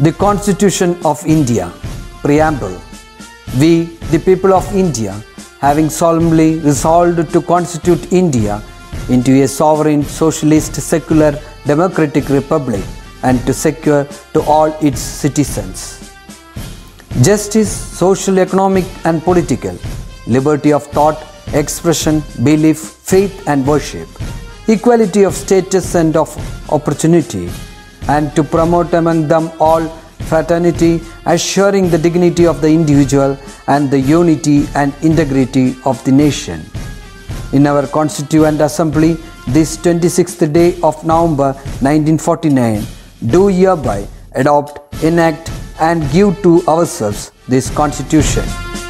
The Constitution of India, Preamble. We, the people of India, having solemnly resolved to constitute India into a sovereign, socialist, secular, democratic republic and to secure to all its citizens justice, social, economic, and political, liberty of thought, expression, belief, faith, and worship, equality of status and of opportunity, and to promote among them all fraternity, assuring the dignity of the individual and the unity and integrity of the nation. In our Constituent Assembly, this 26th day of November 1949, do hereby adopt, enact, and give to ourselves this Constitution.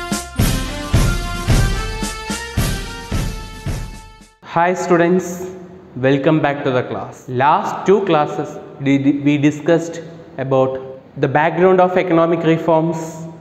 Hi students, welcome back to the class. Last two classes we we discussed about the background of economic reforms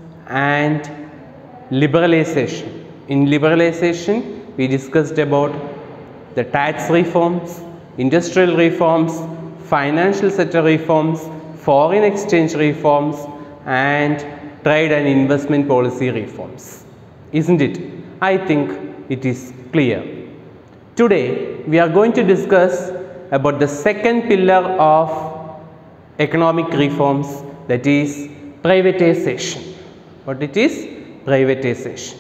and liberalization. In liberalization, we discussed about the tax reforms, industrial reforms, financial sector reforms, foreign exchange reforms, and trade and investment policy reforms. Isn't it? I think it is clear. Today, we are going to discuss about the second pillar of economic reforms that is privatization. What it is? Privatization.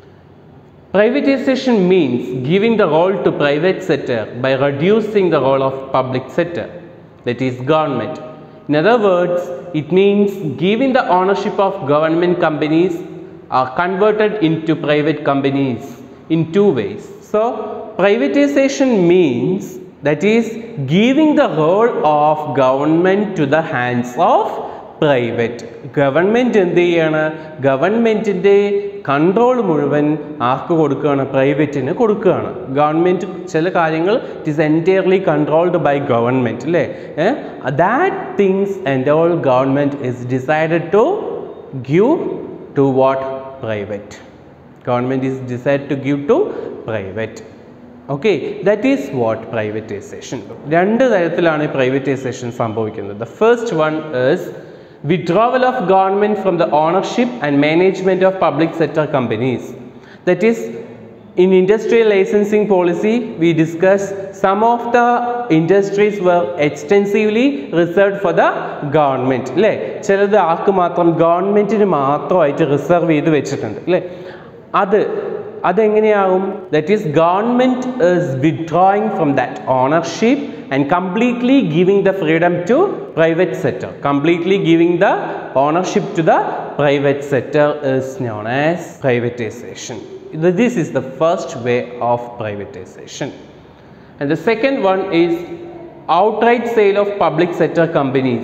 Privatization means giving the role to private sector by reducing the role of public sector that is government. In other words, it means giving the ownership of government companies are converted into private companies in two ways. So, privatization means that is giving the role of government to the hands of private government എന്ത് ചെയ്യാണ് ഗവൺമെൻറ്റിൻ്റെ control മുഴുവൻ ആർക്ക് കൊടുക്കുകയാണ് പ്രൈവറ്റിന് കൊടുക്കുകയാണ് government ചില കാര്യങ്ങൾ it is entirely controlled by government അല്ലേ that things and all government is decided to give to what private government is decide to give to private okay that is what privatization രണ്ട് തരത്തിലാണ് privatization സംഭവിക്കുന്നത് the first one is withdrawal of government from the ownership and management of public sector companies. That is, in industrial licensing policy, we discussed some of the industries were extensively reserved for the government. അല്ലേ ചിലത് ആർക്ക് മാത്രം ഗവൺമെൻറ്റിന് മാത്രമായിട്ട് reserve ചെയ്ത് വെച്ചിട്ടുണ്ട് അല്ലേ അത് അതെങ്ങനെയാകും that is government is withdrawing from that ownership and completely giving the freedom to private sector completely giving the ownership to the private sector is known as privatization this is the first way of privatization and the second one is outright sale of public sector companies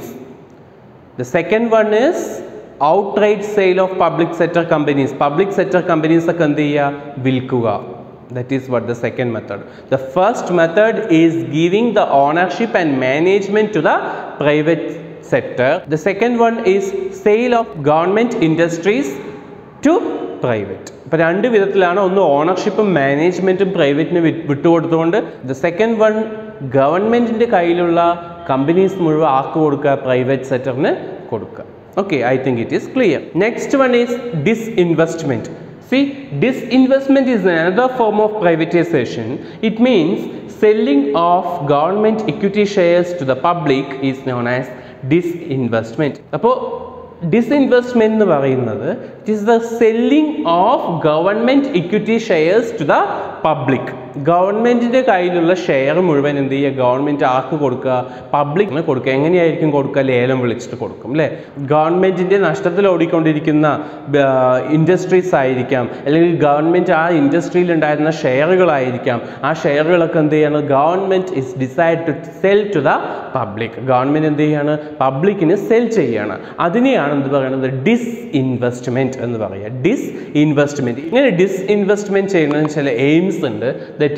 the second one is outright sale of public sector companies public sector companies ഒക്കെ എന്ത് ചെയ്യുക വിൽക്കുക that is what the second method the first method is giving the ownership and management to the private sector the second one is sale of government industries to private അപ്പോൾ രണ്ട് വിധത്തിലാണ് ഒന്ന് ഓണർഷിപ്പും മാനേജ്മെൻറ്റും പ്രൈവറ്റിന് വിട്ടുകൊടുത്തുകൊണ്ട് ദ സെക്കൻഡ് വൺ ഗവൺമെൻറ്റിൻ്റെ കയ്യിലുള്ള കമ്പനീസ് മുഴുവൻ ആക്ക് കൊടുക്കുക പ്രൈവറ്റ് സെക്ടറിന് കൊടുക്കുക okay I think it is clear next one is disinvestment See, disinvestment is another form of privatization. It means selling of government equity shares to the public is known as disinvestment. അപ്പോൾ disinvestment എന്ന് പറയുന്നത് it is the selling of government equity shares to the public ഗവൺമെൻറ്റിൻ്റെ കയ്യിലുള്ള share മുഴുവൻ എന്ത് ചെയ്യുക government ആർക്ക് കൊടുക്കുക പബ്ലിക്കിന് കൊടുക്കുക എങ്ങനെയായിരിക്കും കൊടുക്കുക ലേലം വിളിച്ചിട്ട് കൊടുക്കും അല്ലേ ഗവൺമെൻറ്റിൻ്റെ നഷ്ടത്തിൽ ഓടിക്കൊണ്ടിരിക്കുന്ന ഇൻഡസ്ട്രീസ് ആയിരിക്കാം അല്ലെങ്കിൽ ഗവൺമെൻറ് ആ ഇൻഡസ്ട്രിയിൽ ഉണ്ടായിരുന്ന ഷെയറുകളായിരിക്കാം ആ ഷെയറുകളൊക്കെ എന്ത് ചെയ്യണം government is decide to sell to the public government എന്ത് ചെയ്യാണ് പബ്ലിക്കിന് സെൽ ചെയ്യാണ് അതിനെയാണ് എന്ത് പറയുന്നത് ഡിസ് ഇൻവെസ്റ്റ്മെൻറ്റ് എന്ന് പറയുക ഡിസ് ഇൻവെസ്റ്റ്മെൻറ്റ് ഇങ്ങനെ ഡിസ് ഇൻവെസ്റ്റ്മെൻറ്റ് ചെയ്യുന്നതിന് ചില എയിംസ് ഉണ്ട് that is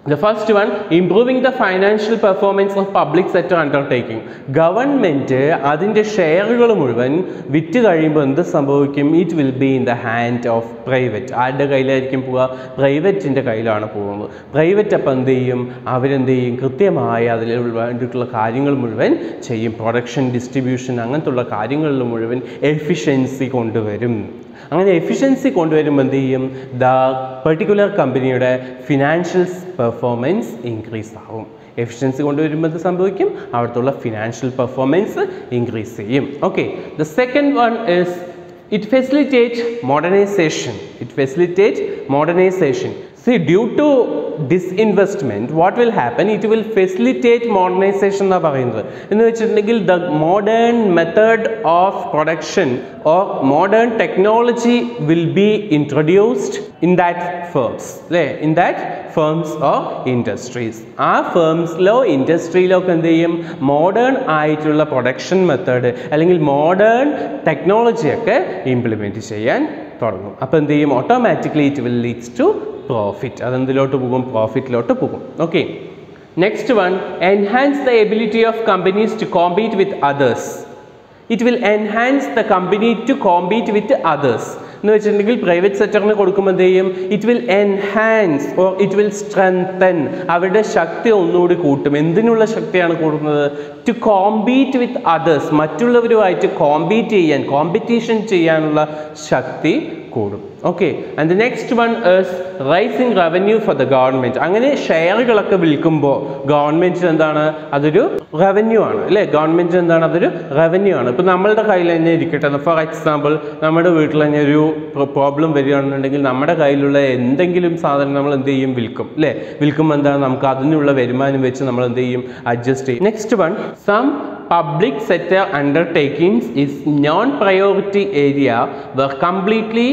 The first one, improving the financial performance of public sector undertaking. Government അതിൻ്റെ ഷെയറുകൾ മുഴുവൻ വിറ്റ് കഴിയുമ്പോൾ എന്ത് സംഭവിക്കും it will be in the hand of private ആരുടെ കയ്യിലായിരിക്കും പോവുക പ്രൈവറ്റിൻ്റെ കയ്യിലാണ് പോകുന്നത് പ്രൈവറ്റ് അപ്പം എന്ത് ചെയ്യും അവരെന്ത് ചെയ്യും കൃത്യമായി അതിൽ വേണ്ടിയിട്ടുള്ള കാര്യങ്ങൾ മുഴുവൻ ചെയ്യും പ്രൊഡക്ഷൻ ഡിസ്ട്രിബ്യൂഷൻ അങ്ങനത്തുള്ള കാര്യങ്ങളിൽ മുഴുവൻ എഫിഷ്യൻസി കൊണ്ടുവരും അങ്ങനെ എഫിഷ്യൻസി കൊണ്ടുവരുമ്പോൾ എന്ത് ചെയ്യും ദ പെർട്ടിക്കുലർ കമ്പനിയുടെ ഫിനാൻഷ്യൽ പെർഫോമൻസ് ഇൻക്രീസ് ആവും എഫിഷ്യൻസി കൊണ്ടുവരുമ്പോൾ എന്ത് സംഭവിക്കും അവിടുത്തെ ഫിനാൻഷ്യൽ പെർഫോമൻസ് ഇൻക്രീസ് ചെയ്യും okay the second one is it facilitates modernization it facilitates modernization see due to disinvestment what will happen it will facilitate modernization എന്നാണ് പറയുന്നത് എന്ന് വെച്ചിട്ടുണ്ടെങ്കിൽ the modern method of production or modern technology will be introduced in that firms അല്ലേ in that firms or industries ആ ഫേംസിലോ ഇൻഡസ്ട്രിയിലോ ഒക്കെ എന്ത് ചെയ്യും മോഡേൺ ആയിട്ടുള്ള പ്രൊഡക്ഷൻ മെത്തേഡ് അല്ലെങ്കിൽ മോഡേൺ ടെക്നോളജിയൊക്കെ ഇംപ്ലിമെൻറ്റ് ചെയ്യാൻ തുടങ്ങും അപ്പോൾ എന്ത് ചെയ്യും automatically it will leads to profit അതെന്തിലോട്ട് പോകും പ്രോഫിറ്റിലോട്ട് പോകും okay next one enhance the ability of companies to compete with others it will enhance the company to compete with others എന്ന് വെച്ചിട്ടുണ്ടെങ്കിൽ പ്രൈവറ്റ് സെക്ടറിന് കൊടുക്കുമ്പോൾ എന്ത് ചെയ്യും it will enhance or it will strengthen അവരുടെ ശക്തി ഒന്നുകൂടി കൂട്ടും എന്തിനുള്ള ശക്തിയാണ് കൂടുന്നത് ടു കോമ്പീറ്റ് വിത്ത് അതേഴ്സ് മറ്റുള്ളവരുമായിട്ട് കോമ്പീറ്റ് ചെയ്യാൻ കോമ്പറ്റീഷൻ ചെയ്യാനുള്ള ശക്തി കൂടും okay and the next one is rising revenue for the government അങ്ങനെ ഷെയറുകളൊക്കെ വിൽക്കുമ്പോൾ ഗവൺമെൻറ്റിന് എന്താണ് അതൊരു റവന്യൂ ആണ് അല്ലേ ഗവൺമെൻറ് എന്താണ് അതൊരു റവന്യൂ ആണ് ഇപ്പോൾ നമ്മളുടെ കയ്യിൽ തന്നെ ഇരിക്കട്ടെ ഫോർ എക്സാമ്പിൾ നമ്മുടെ വീട്ടിൽ തന്നെ ഒരു പ്രോബ്ലം വരികയാണെന്നുണ്ടെങ്കിൽ നമ്മുടെ കയ്യിലുള്ള എന്തെങ്കിലും സാധനം നമ്മൾ എന്ത് ചെയ്യും വിൽക്കും അല്ലേ വിൽക്കുമ്പോൾ എന്താണ് നമുക്ക് അതിനുള്ള വരുമാനം വെച്ച് നമ്മൾ എന്ത് ചെയ്യും അഡ്ജസ്റ്റ് ചെയ്യും next one some public sector undertakings is non-priority area were completely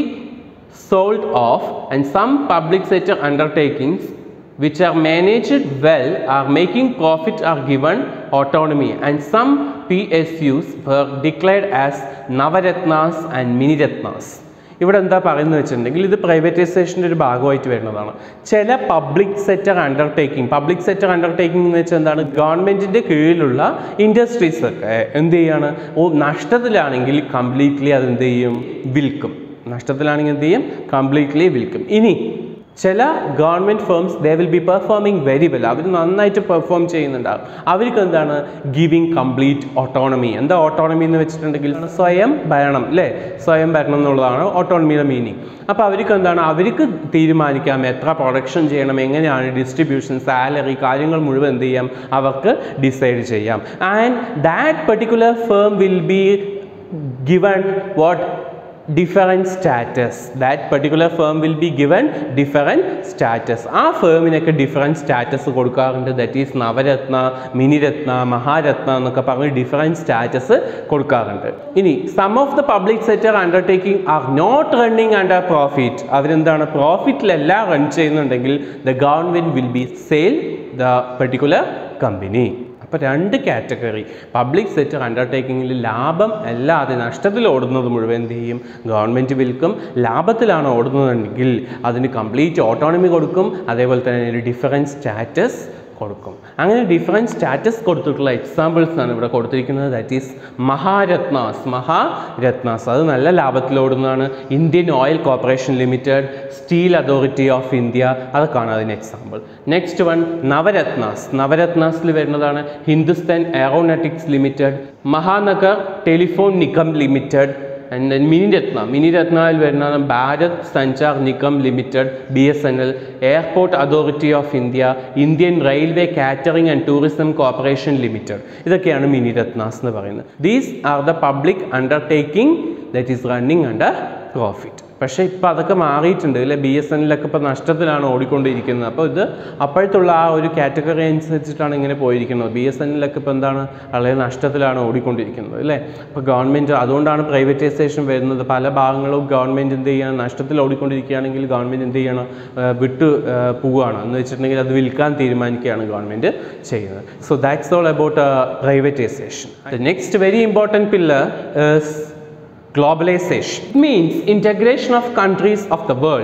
sold off and some public sector undertakings which are managed well are making profit are given autonomy and some PSUs were declared as Navaratnas and Miniratnas. ഇവിടെ എന്താ പറയുന്നത് വെച്ചിട്ടുണ്ടെങ്കിൽ ഇത് പ്രൈവറ്റൈസേഷൻ്റെ ഒരു ഭാഗമായിട്ട് വരുന്നതാണ് ചില public sector undertaking public sector undertaking എന്ന് വെച്ചാൽ എന്താണ് ഗവൺമെൻറ്റിൻ്റെ കീഴിലുള്ള ഇൻഡസ്ട്രീസ് ഒക്കെ എന്ത് ചെയ്യാണ് ഓ നഷ്ടത്തിലാണെങ്കിൽ കംപ്ലീറ്റ്ലി അത് എന്ത് ചെയ്യും വിൽക്കും നഷ്ടത്തിലാണെങ്കിൽ എന്ത് ചെയ്യും കംപ്ലീറ്റ്ലി വിൽക്കും ഇനി ചില government firms they will be performing very well അവർ നന്നായിട്ട് പെർഫോം ചെയ്യുന്നുണ്ടാകും അവർക്ക് എന്താണ് ഗിവിങ് കംപ്ലീറ്റ് ഓട്ടോണമി എന്താ ഓട്ടോണമി എന്ന് വെച്ചിട്ടുണ്ടെങ്കിൽ സ്വയം ഭരണം അല്ലേ സ്വയം ഭരണം എന്നുള്ളതാണ് ഓട്ടോണമിയുടെ മീനിങ് അപ്പോൾ അവർക്ക് എന്താണ് അവർക്ക് തീരുമാനിക്കാം എത്ര പ്രൊഡക്ഷൻ ചെയ്യണം എങ്ങനെയാണ് ഡിസ്ട്രിബ്യൂഷൻ സാലറി കാര്യങ്ങൾ മുഴുവൻ എന്ത് ചെയ്യാം അവർക്ക് ഡിസൈഡ് ചെയ്യാം and that particular firm will be given what different status that particular firm will be given different status ആ ഫേമിനൊക്കെ ഡിഫറെൻറ്റ് സ്റ്റാറ്റസ് കൊടുക്കാറുണ്ട് ദറ്റ് ഈസ് നവരത്ന മിനിരത്ന മഹാരത്ന എന്നൊക്കെ പറഞ്ഞ് ഡിഫറെൻറ്റ് സ്റ്റാറ്റസ് കൊടുക്കാറുണ്ട് ഇനി some of the public sector undertaking are not running under profit അവരെന്താണ് പ്രോഫിറ്റിലല്ല run ചെയ്യുന്നുണ്ടെങ്കിൽ the government will be sale the particular company അപ്പോൾ രണ്ട് കാറ്റഗറി പബ്ലിക് സെക്ടർ അണ്ടർടേക്കിങ്ങിൽ ലാഭം അല്ലാതെ നഷ്ടത്തിൽ ഓടുന്നത് മുഴുവൻ എന്ത് ചെയ്യും ഗവൺമെൻറ് വിൽക്കും ലാഭത്തിലാണ് ഓടുന്നതെങ്കിൽ അതിന് കംപ്ലീറ്റ് ഓട്ടോണമി കൊടുക്കും അതേപോലെ തന്നെ ഒരു ഡിഫറൻറ്റ് സ്റ്റാറ്റസ് കൊടുക്കും അങ്ങനെ ഡിഫറൻറ്റ് സ്റ്റാറ്റസ് കൊടുത്തിട്ടുള്ള എക്സാമ്പിൾസ് ആണ് ഇവിടെ കൊടുത്തിരിക്കുന്നത് ദാറ്റ് ഈസ് മഹാരത്നാസ് മഹാരത്നാസ് അത് നല്ല ലാഭത്തിലോടുന്നതാണ് Indian Oil Corporation Limited Steel Authority of India അതൊക്കെയാണ് അതിന് എക്സാമ്പിൾ നെക്സ്റ്റ് വൺ നവരത്നാസ് നവരത്നാസിൽ വരുന്നതാണ് Hindustan Aeronautics Limited Mahanagar Telephone Nigam Limited and then Miniratna മിനിരത്നയിൽ വരുന്നതാണ് Bharat Sanchar Nigam Limited B S N L Airport Authority of India Indian Railway Catering and Tourism Corporation Limited ഇതൊക്കെയാണ് മിനിരത്നാസ് എന്ന് പറയുന്നത് these are the public undertaking that is running under profit പക്ഷേ ഇപ്പോൾ അതൊക്കെ മാറിയിട്ടുണ്ട് അല്ലെ ബി എസ് എൻ എല്ലൊക്കെ ഇപ്പോൾ നഷ്ടത്തിലാണ് ഓടിക്കൊണ്ടിരിക്കുന്നത് അപ്പോൾ ഇത് അപ്പോഴത്തുള്ള ആ ഒരു കാറ്റഗറി അനുസരിച്ചിട്ടാണ് ഇങ്ങനെ പോയിരിക്കുന്നത് ബി എസ് എൻ എല്ലൊക്കെ ഇപ്പോൾ എന്താണ് വളരെ നഷ്ടത്തിലാണ് ഓടിക്കൊണ്ടിരിക്കുന്നത് അല്ലേ അപ്പോൾ ഗവൺമെൻറ് അതുകൊണ്ടാണ് പ്രൈവറ്റൈസേഷൻ വരുന്നത് പല ഭാഗങ്ങളും ഗവൺമെൻറ് എന്ത് ചെയ്യണം നഷ്ടത്തിൽ ഓടിക്കൊണ്ടിരിക്കുകയാണെങ്കിൽ ഗവൺമെൻറ് എന്ത് ചെയ്യണം ആ, വിട്ട് ആ, പോവുകയാണ് എന്ന് വെച്ചിട്ടുണ്ടെങ്കിൽ അത് വിൽക്കാൻ തീരുമാനിക്കുകയാണ് ഗവൺമെൻറ് ചെയ്യുന്നത് so that's all about privatization the next very important pillar globalization. It means integration of countries of the world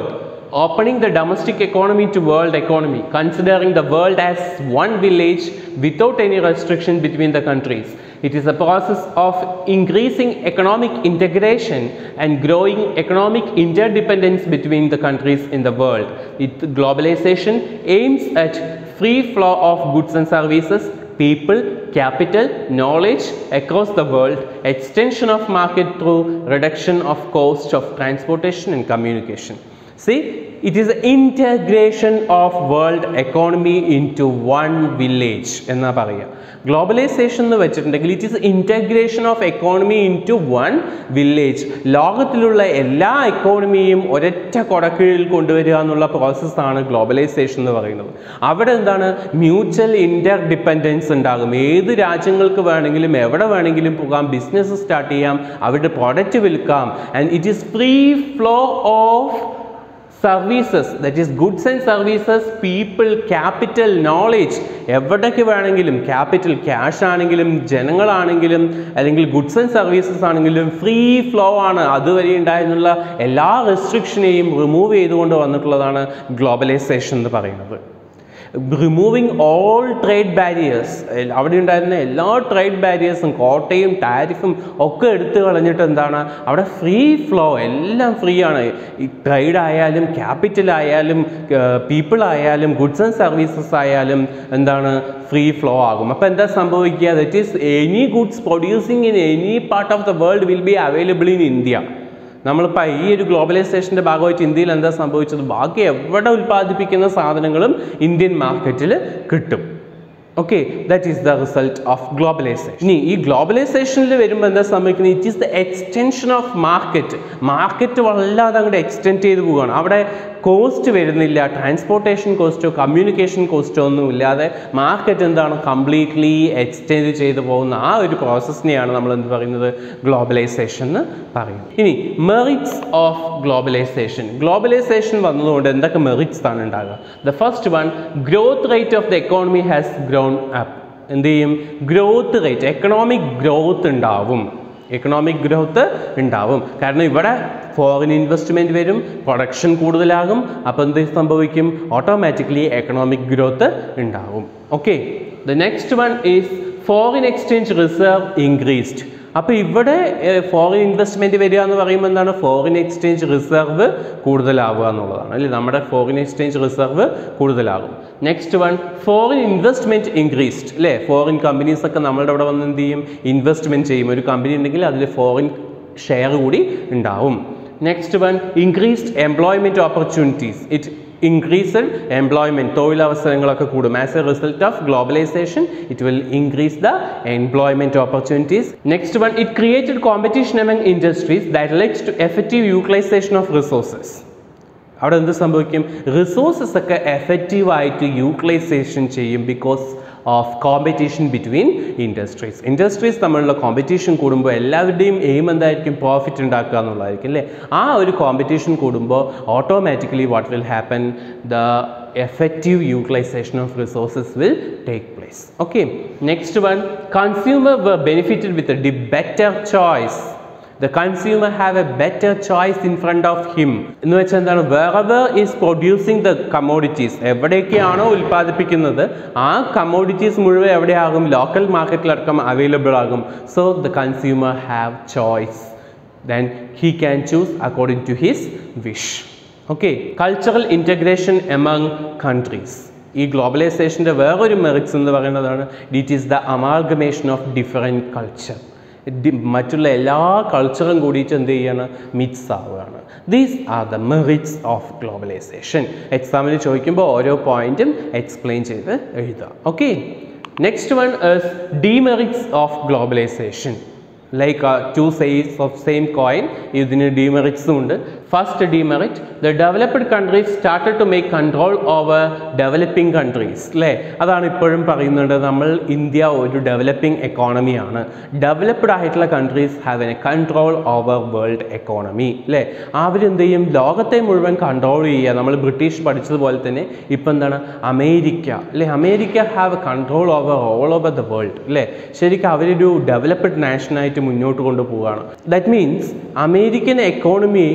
opening the domestic economy to world economy, considering the world as one village without any restriction between the countries. It is a process of increasing economic integration and growing economic interdependence between the countries in the world. It, globalization aims at free flow of goods and services, people, capital, knowledge across the world, extension of market through reduction of cost of transportation and communication. See, it is integration of world economy into one village എന്നാ പറയുക globalization എന്ന് വെച്ചിട്ടുണ്ടെങ്കിൽ it is integration of economy into one village ലോകത്തിലുള്ള എല്ലാ എക്കോണമിയും ഒരൊറ്റ കൊടക്കീഴിൽ കൊണ്ടുവരിക എന്നുള്ള പ്രോസസ്സാണ് ഗ്ലോബലൈസേഷൻ എന്ന് പറയുന്നത് അവിടെ എന്താണ് മ്യൂച്വൽ ഇൻ്റർ ഡിപ്പെൻഡൻസ് ഉണ്ടാകും ഏത് രാജ്യങ്ങൾക്ക് വേണമെങ്കിലും എവിടെ വേണമെങ്കിലും പോകാം ബിസിനസ് സ്റ്റാർട്ട് ചെയ്യാം അവരുടെ പ്രോഡക്റ്റ് വിൽക്കാം and it is free flow of services that is goods and services people capital knowledge എവിടേക്ക് വേണമെങ്കിലും ക്യാപിറ്റൽ ക്യാഷ് ആണെങ്കിലും ജനങ്ങളാണെങ്കിലും അല്ലെങ്കിൽ ഗുഡ്സ് ആൻഡ് സർവീസസ് ആണെങ്കിലും ഫ്രീ ഫ്ലോ ആണ് അതുവരെ ഉണ്ടായിരുന്നുള്ള എല്ലാ റെസ്ട്രിക്ഷനെയും റിമൂവ് ചെയ്തുകൊണ്ട് വന്നിട്ടുള്ളതാണ് ഗ്ലോബലൈസേഷൻ എന്ന് പറയുന്നത് റിമൂവിങ് ഓൾ ട്രേഡ് ബാരിയേഴ്സ് അവിടെ ഉണ്ടായിരുന്ന എല്ലാ ട്രേഡ് ബാരിയേഴ്സും കോട്ടയും ടാരിഫും ഒക്കെ എടുത്തു കളഞ്ഞിട്ട് എന്താണ് അവിടെ ഫ്രീ ഫ്ലോ എല്ലാം ഫ്രീ ആണ് ഈ ട്രേഡ് ആയാലും ക്യാപിറ്റൽ ആയാലും പീപ്പിൾ ആയാലും ഗുഡ്സ് ആൻഡ് സർവീസസ് ആയാലും എന്താണ് ഫ്രീ ഫ്ലോ ആകും അപ്പോൾ എന്താ സംഭവിക്കുക that is any goods producing in any part of the world will be available in India നമ്മളിപ്പോൾ ഈ ഒരു ഗ്ലോബലൈസേഷൻ്റെ ഭാഗമായിട്ട് ഇന്ത്യയിൽ എന്താ സംഭവിച്ചത് ബാക്കി എവിടെ ഉൽപ്പാദിപ്പിക്കുന്ന സാധനങ്ങളും ഇന്ത്യൻ മാർക്കറ്റിൽ കിട്ടും okay that is the result of globalization ഇനി ഈ ഗ്ലോബലൈസേഷനിൽ വരുമ്പോൾ എന്താ സംഭവിക്കുന്നത് it is the extension of market market വല്ലാതെ അങ്ങോട്ട് എക്സ്റ്റെൻഡ് ചെയ്ത് പോവുകയാണ് അവിടെ കോസ്റ്റ് വരുന്നില്ല ട്രാൻസ്പോർട്ടേഷൻ കോസ്റ്റോ കമ്മ്യൂണിക്കേഷൻ കോസ്റ്റോ ഒന്നും ഇല്ലാതെ മാർക്കറ്റ് എന്താണ് കംപ്ലീറ്റ്ലി എക്സ്റ്റെൻഡ് ചെയ്തു പോകുന്ന ആ ഒരു പ്രോസസ്സിനെയാണ് നമ്മൾ എന്ത് പറയുന്നത് ഗ്ലോബലൈസേഷൻ എന്ന് പറയുന്നത് ഇനി മെറിറ്റ്സ് ഓഫ് ഗ്ലോബലൈസേഷൻ ഗ്ലോബലൈസേഷൻ വന്നതുകൊണ്ട് എന്തൊക്കെ മെറിറ്റ്സ് ആണ് ഉണ്ടാകുക the first one growth rate of the economy has grown up എന്ത് ചെയ്യും ഗ്രോത്ത് റേറ്റ് എക്കണോമിക് ഗ്രോത്ത് ഉണ്ടാവും എക്കണോമിക് ഗ്രോത്ത് ഉണ്ടാവും കാരണം ഇവിടെ ഫോറിൻ ഇൻവെസ്റ്റ്മെൻറ്റ് വരും പ്രൊഡക്ഷൻ കൂടുതലാകും അപ്പോൾ എന്ത് സംഭവിക്കും ഓട്ടോമാറ്റിക്കലി എക്കണോമിക് ഗ്രോത്ത് ഉണ്ടാവും okay the next one is foreign exchange reserve increased അപ്പോൾ ഇവിടെ ഫോറിൻ ഇൻവെസ്റ്റ്മെൻറ്റ് വരിക എന്ന് പറയുമ്പോൾ എന്താണ് ഫോറിൻ എക്സ്ചേഞ്ച് റിസർവ് കൂടുതലാവുക എന്നുള്ളതാണ് അല്ലേ നമ്മുടെ ഫോറിൻ എക്സ്ചേഞ്ച് റിസർവ് കൂടുതലാകും next one foreign investment increased അല്ലേ ഫോറിൻ കമ്പനീസ് ഒക്കെ നമ്മളുടെ അവിടെ വന്ന് എന്ത് ചെയ്യും ഇൻവെസ്റ്റ്മെൻറ്റ് ചെയ്യും ഒരു കമ്പനി ഉണ്ടെങ്കിൽ അതിൽ ഫോറിൻ ഷെയർ കൂടി ഉണ്ടാവും next one increased employment opportunities it increased employment തൊഴിലവസരങ്ങളൊക്കെ കൂടും as a result of globalization it will increase the employment opportunities next one it created competition among industries that lets to effective utilization of resources അവിടെ എന്ത് സംഭവിക്കും resources ഒക്കെ എഫക്റ്റീവായിട്ട് utilization ചെയ്യും because of competition between industries industries തമ്മിലുള്ള കോമ്പറ്റീഷൻ കൂടുമ്പോൾ എല്ലാവരുടെയും എയിം എന്തായിരിക്കും പ്രോഫിറ്റ് ഉണ്ടാക്കുക എന്നുള്ളതായിരിക്കും അല്ലേ ആ ഒരു കോമ്പറ്റീഷൻ കൂടുമ്പോൾ automatically what will happen the effective utilization of resources will take place okay next one consumer were benefited with a de- better choice the consumer have a better choice in front of him എന്ന് വെച്ചാൽ എന്താണ് wherever is producing the commodities എവിടെയൊക്കെയാണോ ഉൽപ്പാദിപ്പിക്കുന്നത് ആ commodities മുഴുവൻ എവിടെയാകും local മാർക്കറ്റിലടക്കം available ആകും so the consumer have choice then he can choose according to his wish okay cultural integration among countries ഈ ഗ്ലോബലൈസേഷൻ്റെ വേറൊരു മെറിറ്റ്സ് എന്ന് പറയുന്നതാണ് it is the amalgamation of different culture മറ്റുള്ള എല്ലാ കൾച്ചറും കൂടിയിട്ട് എന്ത് ചെയ്യാണ് മിക്സ് ആവുകയാണ് these are the merits of globalization എക്സാമിന് ചോദിക്കുമ്പോൾ ഓരോ പോയിന്റും എക്സ്പ്ലെയിൻ ചെയ്ത് എഴുതുക okay next one is demerits of globalization like two sides of same coin ഇതിന് ഡിമെറിറ്റ്സും ഉണ്ട് first demerit the developed countries started to make control over developing countries അല്ലേ അതാണ് ഇപ്പോഴും പറയുന്നത് നമ്മൾ ഇന്ത്യ ഒരു ഡെവലപ്പിംഗ് എക്കോണമിയാണ് ഡെവലപ്ഡ് ആയിട്ടുള്ള countries have a control over world economy അല്ലേ അവരെന്ത് ചെയ്യും ലോകത്തെ മുഴുവൻ കൺട്രോൾ ചെയ്യുക നമ്മൾ ബ്രിട്ടീഷ് പഠിച്ചതുപോലെ തന്നെ ഇപ്പം എന്താണ് അമേരിക്ക അല്ലേ America have control over all over the world അല്ലേ ശരിക്കും അവരൊരു ഡെവലപ്ഡ് നാഷനായിട്ട് മുന്നോട്ട് കൊണ്ടുപോവുകയാണ് that means American economy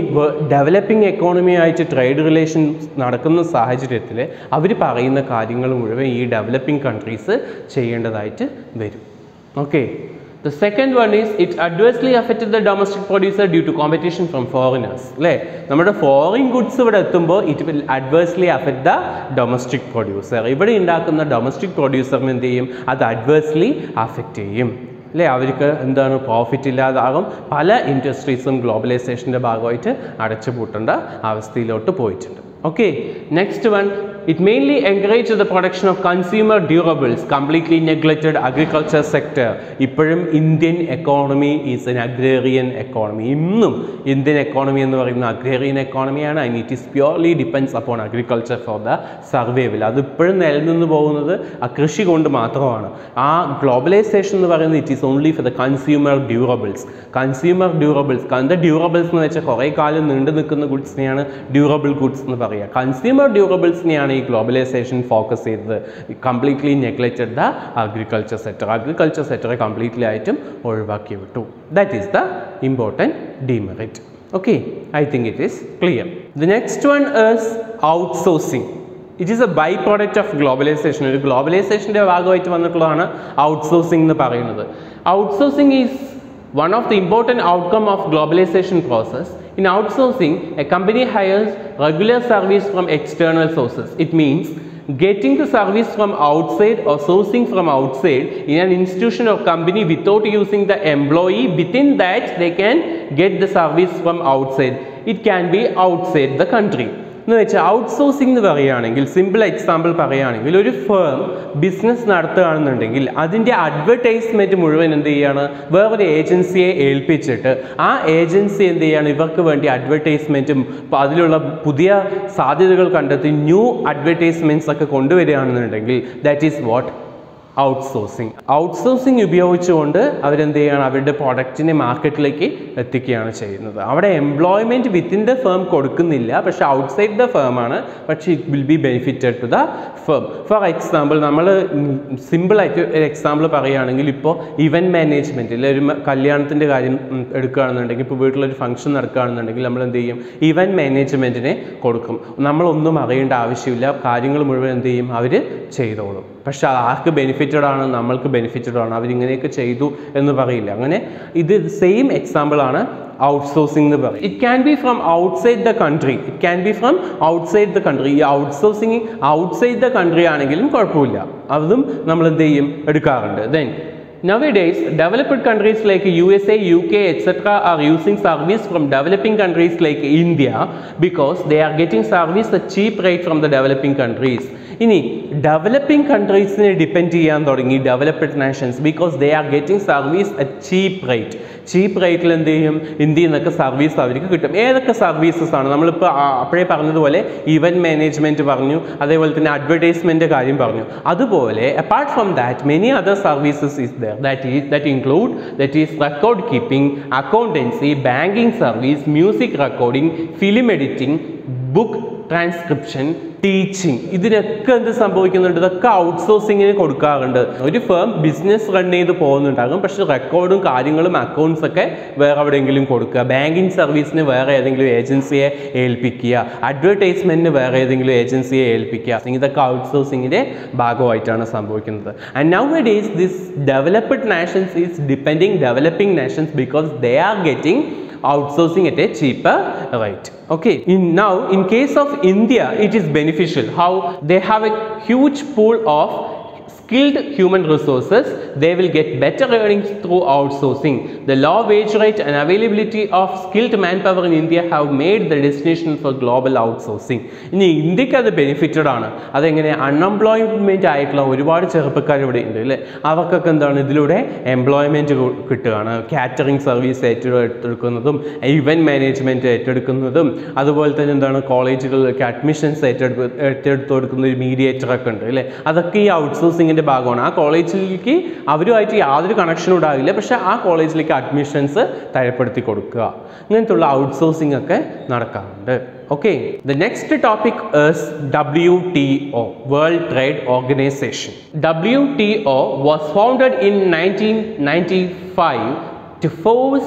developing എക്കോണമിയായിട്ട് ട്രേഡ് റിലേഷൻസ് നടക്കുന്ന സാഹചര്യത്തിൽ അവർ പറയുന്ന കാര്യങ്ങൾ മുഴുവൻ ഈ ഡെവലപ്പിംഗ് കൺട്രീസ് ചെയ്യേണ്ടതായിട്ട് വരും okay The second one is it adversely affected the domestic producer due to competition from foreigners. അല്ലേ നമ്മുടെ ഫോറിൻ ഗുഡ്സ് ഇവിടെ എത്തുമ്പോൾ it will adversely affect the domestic producer ഇവിടെ ഉണ്ടാക്കുന്ന ഡൊമസ്റ്റിക് പ്രൊഡ്യൂസറിന് എന്ത് ചെയ്യും അത് അഡ്വേഴ്സ്ലി അഫക്റ്റ് ചെയ്യും അല്ലേ അവർക്ക് എന്താണ് പ്രോഫിറ്റ് ഇല്ലാതാകും പല ഇൻഡസ്ട്രീസും ഗ്ലോബലൈസേഷൻ്റെ ഭാഗമായിട്ട് അടച്ചുപൂട്ടേണ്ട അവസ്ഥയിലോട്ട് പോയിട്ടുണ്ട് okay next one it mainly encourage the production of consumer durables completely neglected agriculture sector ഇപ്പോഴും Indian economy is an agrarian economy ഇന്നും ഇന്ത്യൻ എക്കോണമി എന്ന് പറയുന്ന അഗ്രേറിയൻ എക്കോണമിയാണ് and it is purely depends upon agriculture for the survival അത് ഇപ്പോഴും നിലനിന്ന് പോകുന്നത് ആ കൃഷി കൊണ്ട് മാത്രമാണ് ആ ഗ്ലോബലൈസേഷൻ എന്ന് പറയുന്നത് it is only for the consumer durables consumer durables എന്താ ഡ്യൂറബിൾസ് എന്ന് വെച്ചാൽ കുറേ കാലം നീണ്ടു നിൽക്കുന്ന ഗുഡ്സിനെയാണ് ഡ്യൂറബിൾ ഗുഡ്സ് എന്ന് പറയുക കൺസ്യൂമർ ഡ്യൂറബിൾസിനെയാണ് ഈ ഗ്ലോബലൈസേഷൻ ഫോക്കസ് ചെയ്തത് completely neglected the agriculture sector agriculture സെക്ടറെ കംപ്ലീറ്റ്ലി ആയിട്ടും ഒഴിവാക്കി വിട്ടു that is the important demerit okay I think it is clear the next one is outsourcing it is a by product of globalization ഒരു ഗ്ലോബലൈസേഷൻ്റെ ഭാഗമായിട്ട് വന്നിട്ടുള്ളതാണ് outsourcing എന്ന് പറയുന്നത് outsourcing is one of the important outcome of globalization process in outsourcing a company hires regular service from external sources it means getting the service from outside or sourcing from outside in an institution or company without using the employee within that they can get the service from outside it can be outside the country എന്ന് വെച്ചാൽ outsourcing എന്ന് പറയുകയാണെങ്കിൽ simple example പറയുകയാണെങ്കിൽ ഒരു firm business നടത്തുകയാണെന്നുണ്ടെങ്കിൽ അതിൻ്റെ advertisement മുഴുവൻ എന്ത് ചെയ്യാണ് വേറൊരു ഏജൻസിയെ ഏൽപ്പിച്ചിട്ട് ആ ഏജൻസി എന്ത് ചെയ്യാണ് ഇവർക്ക് വേണ്ടി അഡ്വർടൈസ്മെൻറ്റും അതിലുള്ള പുതിയ സാധ്യതകൾ കണ്ടെത്തി ന്യൂ അഡ്വർടൈസ്മെൻറ്റ്സ് ഒക്കെ കൊണ്ടുവരികയാണെന്നുണ്ടെങ്കിൽ that is what outsourcing outsourcing ഉപയോഗിച്ചുകൊണ്ട് അവരെന്ത് ചെയ്യാണ് അവരുടെ പ്രൊഡക്റ്റിനെ മാർക്കറ്റിലേക്ക് എത്തിക്കുകയാണ് ചെയ്യുന്നത് അവിടെ എംപ്ലോയ്മെൻറ്റ് വിത്തിൻ ദ ഫേം കൊടുക്കുന്നില്ല പക്ഷേ ഔട്ട്സൈഡ് ദ ഫേം ആണ് പക്ഷേ it will be benefited to the firm for example നമ്മൾ സിമ്പിളായിട്ട് ഒരു എക്സാമ്പിൾ പറയുകയാണെങ്കിൽ ഇപ്പോൾ ഇവൻറ്റ് മാനേജ്മെൻറ്റിൽ ഒരു മ- കല്യാണത്തിൻ്റെ കാര്യം ഉം, എടുക്കുകയാണെന്നുണ്ടെങ്കിൽ ഇപ്പോൾ വീട്ടിലൊരു ഫംഗ്ഷൻ നടക്കുകയാണെന്നുണ്ടെങ്കിൽ നമ്മൾ എന്ത് ചെയ്യും ഇവൻറ്റ് മാനേജ്മെൻറ്റിനെ കൊടുക്കും നമ്മളൊന്നും അറിയേണ്ട ആവശ്യമില്ല കാര്യങ്ങൾ മുഴുവൻ എന്ത് ചെയ്യും അവർ ചെയ്തോളും പക്ഷെ അത് ആർക്ക് ബെനിഫിറ്റഡ് ആണ് നമ്മൾക്ക് ബെനിഫിറ്റഡ് ആണ് അവരിങ്ങനെയൊക്കെ ചെയ്തു എന്ന് പറയില്ല അങ്ങനെ ഇത് സെയിം എക്സാമ്പിൾ ആണ് ഔട്ട്സോഴ്സിംഗ് എന്ന് പറയും it can be from outside the country it can be from outside the country ഈ ഔട്ട്സോഴ്സിംഗ് ഔട്ട്സൈഡ് ദ കൺട്രി ആണെങ്കിലും കുഴപ്പമില്ല അതും നമ്മൾ എന്ത് ചെയ്യും എടുക്കാറുണ്ട് then Nowadays, developed countries like USA, UK, etc. are using service from developing countries like India because they are getting service at cheap rate from the developing countries. ഇനി developing കൺട്രീസിനെ depend ചെയ്യാൻ തുടങ്ങി developed nations because they are getting service at cheap rate cheap റേറ്റിൽ എന്ത് ചെയ്യും ഇന്ത്യയിൽ നിന്നൊക്കെ service അവർക്ക് കിട്ടും ഏതൊക്കെ സർവീസസ് ആണ് നമ്മളിപ്പോൾ അപ്പോഴേ പറഞ്ഞതുപോലെ ഇവൻറ്റ് മാനേജ്മെൻറ്റ് പറഞ്ഞു അതേപോലെ തന്നെ അഡ്വർടൈസ്മെൻറ്റ് കാര്യം പറഞ്ഞു അതുപോലെ apart from that many other services is there that is that include that is record keeping accountancy banking service music recording film editing book transcription teaching ഇതിനൊക്കെ എന്ത് സംഭവിക്കുന്നുണ്ട് ഇതൊക്കെ ഔട്ട്സോഴ്സിങ്ങിന് കൊടുക്കാറുണ്ട് ഒരു ഫേം ബിസിനസ് റൺ ചെയ്ത് പോകുന്നുണ്ടാകും പക്ഷെ റെക്കോർഡും കാര്യങ്ങളും അക്കൗണ്ട്സ് ഒക്കെ വേറെ എവിടെയെങ്കിലും കൊടുക്കുക ബാങ്കിങ് സർവീസിന് വേറെ ഏതെങ്കിലും ഏജൻസിയെ ഏൽപ്പിക്കുക അഡ്വർടൈസ്മെൻറ്റിന് വേറെ ഏതെങ്കിലും ഏജൻസിയെ ഏൽപ്പിക്കുക ഇതൊക്കെ ഔട്ട്സോഴ്സിങ്ങിൻ്റെ ഭാഗമായിട്ടാണ് സംഭവിക്കുന്നത് and nowadays this developed nations is depending developing nations because they are getting outsourcing at a cheaper rate okay in now in case of india it is beneficial how they have a huge pool of skilled human resources they will get better earnings through outsourcing the low wage rate and availability of skilled manpower in india have made the destination for global outsourcing ഇനി ഇന്ത്യക്ക് അത് benefited ആണ് അതെങ്ങനെ unemployment ആയിട്ടുള്ള ഒരുപാട് ചെറുപ്പക്കാർ ഇവിടെ ഉണ്ട് അല്ലേ അവർക്കൊക്കെ എന്താണ് ഇതിലൂടെ എംപ്ലോയ്മെൻറ്റ് കിട്ടുകയാണ് കാറ്ററിംഗ് സർവീസ് ഏറ്റെടുക്കുന്നതും ഇവൻറ്റ് മാനേജ്മെൻറ്റ് ഏറ്റെടുക്കുന്നതും അതുപോലെ തന്നെ എന്താണ് കോളേജുകളിലൊക്കെ അഡ്മിഷൻസ് ഏറ്റെടുപ്പ് ഏറ്റെടുത്ത് കൊടുക്കുന്ന ഒരു മീഡിയേറ്റർ ഒക്കെ ഉണ്ട് അല്ലേ അതൊക്കെ ഈ ഔട്ട്സോഴ്സിങ്ങിൻ്റെ ഭാഗമാണ് ആ കോളേജിലേക്ക് അവരുമായിട്ട് യാതൊരു കണക്ഷനും ഉണ്ടാവില്ല പക്ഷേ ആ കോളേജിലേക്ക് അഡ്മിഷൻസ് തരപ്പെടുത്തി കൊടുക്കുക ഇങ്ങനത്തുള്ള ഔട്ട്സോഴ്സിംഗ് ഒക്കെ നടക്കാറുണ്ട് okay the next topic is W T O World Trade Organization W T O was founded in nineteen ninety five to force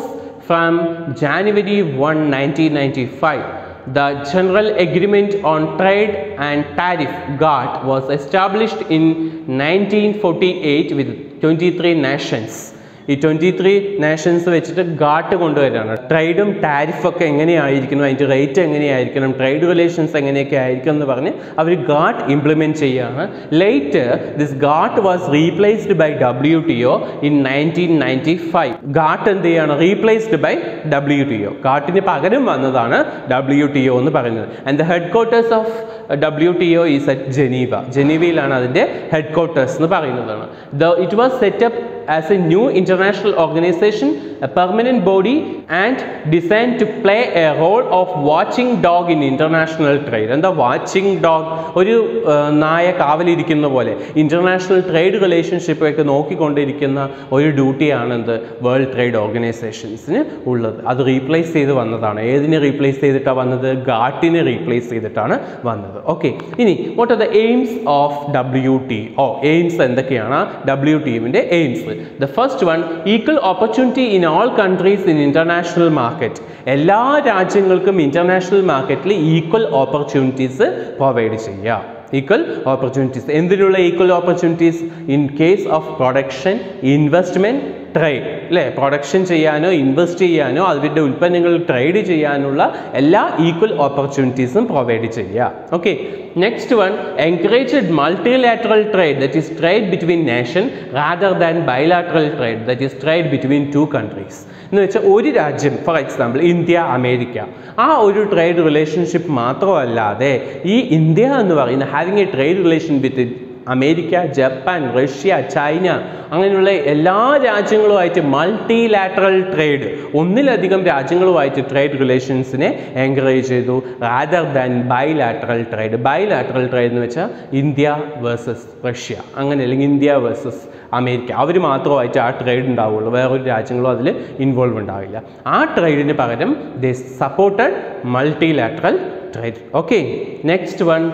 from January 1, 1995. The General Agreement on Trade and Tariff GATT was established in 1948 with 23 nations. ഈ twenty three nations വെച്ചിട്ട് ഗാട്ട് കൊണ്ടുവരികയാണ് ട്രേഡും ടാരിഫൊക്കെ എങ്ങനെയായിരിക്കണം അതിൻ്റെ rate എങ്ങനെയായിരിക്കണം trade relations എങ്ങനെയൊക്കെ ആയിരിക്കും എന്ന് പറഞ്ഞ് അവർ ഗാട്ട് ഇംപ്ലിമെൻറ്റ് ചെയ്യുകയാണ് late this GATT was replaced by W T O in nineteen ninety five GATT എന്ത് ചെയ്യാണ് replaced by W T O ഗാട്ടിന് പകരം വന്നതാണ് ഡബ്ല്യു ടി ഒ എന്ന് പറയുന്നത് and the headquarters of W T O is at Geneva ജനീവയിലാണ് അതിൻ്റെ headquarters എന്ന് പറയുന്നതാണ് the it was set up as a new international organization, a permanent body, and designed to play a role of watching dog in international trade. എന്താ watching dog ഒരു ആ, നായ കാവലിരിക്കുന്ന പോലെ international trade relationship ഒക്കെ നോക്കിക്കൊണ്ടിരിക്കുന്ന ഒരു ഡ്യൂട്ടിയാണ് എന്ത് വേൾഡ് ട്രേഡ് ഓർഗനൈസേഷൻസിന് ഉള്ളത് അത് റീപ്ലേസ് ചെയ്ത് വന്നതാണ് ഏതിനെ റീപ്ലേസ് ചെയ്തിട്ടാണ് വന്നത് ഗാട്ടിനെ റീപ്ലേസ് ചെയ്തിട്ടാണ് വന്നത് ഓക്കെ ഇനി what are the aims of W T O aims എന്തൊക്കെയാണ് ഡബ്ല്യു ടീമിൻ്റെ aims the first one equal opportunity in all countries in international market എല്ലാ രാജ്യങ്ങൾക്കും ഇൻ്റർനാഷണൽ മാർക്കറ്റിൽ ഈക്വൽ ഓപ്പർച്യൂണിറ്റീസ് പ്രൊവൈഡ് ചെയ്യുക ഈക്വൽ ഓപ്പർച്യൂണിറ്റീസ് എന്തിനുള്ള equal opportunities in case of production investment trade അല്ലേ production ചെയ്യാനോ invest ചെയ്യാനോ അവരുടെ ഉൽപ്പന്നങ്ങൾ ട്രേഡ് ചെയ്യാനുള്ള എല്ലാ ഈക്വൽ ഓപ്പർച്യൂണിറ്റീസും പ്രൊവൈഡ് ചെയ്യുക okay next one encouraged multilateral trade that is trade between nation rather than bilateral trade that is trade between two countries എന്ന് വെച്ചാൽ ഒരു രാജ്യം ഫോർ എക്സാമ്പിൾ ഇന്ത്യ അമേരിക്ക ആ ഒരു ട്രേഡ് റിലേഷൻഷിപ്പ് മാത്രമല്ലാതെ ഈ ഇന്ത്യ എന്ന് പറയുന്ന having a trade relation with America Japan Russia China അങ്ങനെയുള്ള എല്ലാ രാജ്യങ്ങളുമായിട്ട് മൾട്ടിലാറ്ററൽ ട്രേഡ് ഒന്നിലധികം രാജ്യങ്ങളുമായിട്ട് ട്രേഡ് റിലേഷൻസിനെ എൻകറേജ് ചെയ്തു rather than bilateral trade bilateral trade എന്ന് വെച്ചാൽ ഇന്ത്യ വേഴ്സസ് റഷ്യ അങ്ങനെ അല്ലെങ്കിൽ ഇന്ത്യ വേഴ്സസ് അമേരിക്ക അവർ മാത്രമായിട്ട് ആ ട്രേഡ് ഉണ്ടാവുള്ളൂ വേറൊരു രാജ്യങ്ങളും അതിൽ ഇൻവോൾവ് ഉണ്ടാവില്ല ആ ട്രേഡിന് പകരം they supported multilateral trade okay next one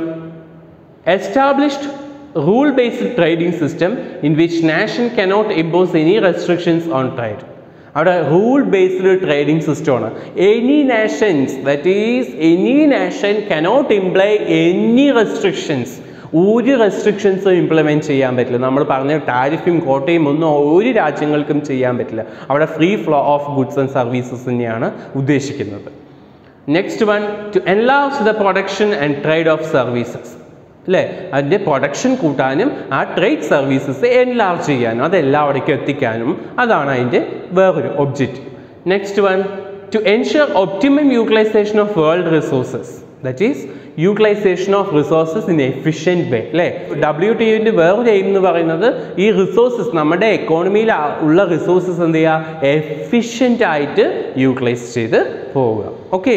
established rule based trading system in which nation cannot impose any restrictions on trade അവിടെ റൂൾ ബേസ്ഡ് ട്രേഡിംഗ് സിസ്റ്റമാണ് any nations that is any nation cannot imply any restrictions ഒരു റെസ്ട്രിക്ഷൻസും implement ചെയ്യാൻ പറ്റില്ല നമ്മൾ പറഞ്ഞ ടാരിഫും കോട്ടയും ഒന്നും ഒരു രാജ്യങ്ങൾക്കും ചെയ്യാൻ പറ്റില്ല അവിടെ free flow of goods and services തന്നെയാണ് ഉദ്ദേശിക്കുന്നത് next one to enlarge the production and trade of services അല്ലേ അതിൻ്റെ പ്രൊഡക്ഷൻ കൂട്ടാനും ആ ട്രേഡ് സർവീസസ് എൻലാർജ് ചെയ്യാനും അത് എല്ലാവിടേക്കും എത്തിക്കാനും അതാണ് അതിൻ്റെ വേറൊരു objective next one to ensure optimum utilisation of world resources that is utilisation of resources in efficient way അല്ലേ ഡബ്ല്യു ടി യുവിൻ്റെ വേറൊരു എയിം എന്ന് പറയുന്നത് ഈ റിസോഴ്സസ് നമ്മുടെ എക്കോണമിയിൽ ഉള്ള റിസോഴ്സസ് എന്ത് ചെയ്യുക എഫിഷ്യൻ്റ് ആയിട്ട് യൂട്ടിലൈസ് ചെയ്ത് പോവുക okay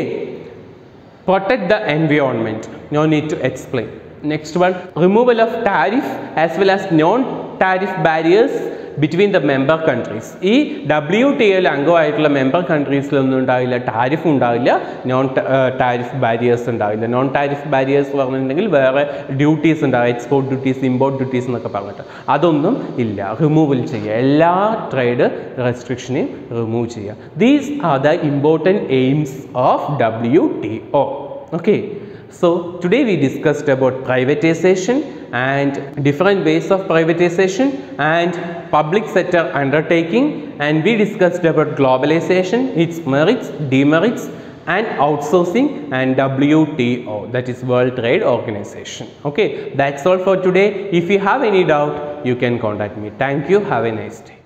protect the environment no need to explain next one removal of tariff as well as non tariff barriers between the member countries ഈ ഡബ്ല്യു ടി എൽ അംഗമായിട്ടുള്ള മെമ്പർ കൺട്രീസിലൊന്നും ഉണ്ടാവില്ല ടാരിഫ് ഉണ്ടാവില്ല നോൺ ടാരിഫ് ബാരിയേഴ്സ് ഉണ്ടാവില്ല non tariff barriers പറഞ്ഞിട്ടുണ്ടെങ്കിൽ വേറെ duties ഉണ്ടാവും export duties import duties എന്നൊക്കെ പറഞ്ഞിട്ട് അതൊന്നും ഇല്ല റിമൂവൽ ചെയ്യുക എല്ലാ ട്രേഡ് റെസ്ട്രിക്ഷനെയും റിമൂവ് ചെയ്യുക these are the important aims of W T O okay So today we discussed about privatization and different ways of privatization and public sector undertaking and we discussed about globalization, its merits, demerits and outsourcing and WTO that is World Trade Organization. Okay, that's all for today. If you have any doubt, you can contact me. Thank you. Have a nice day.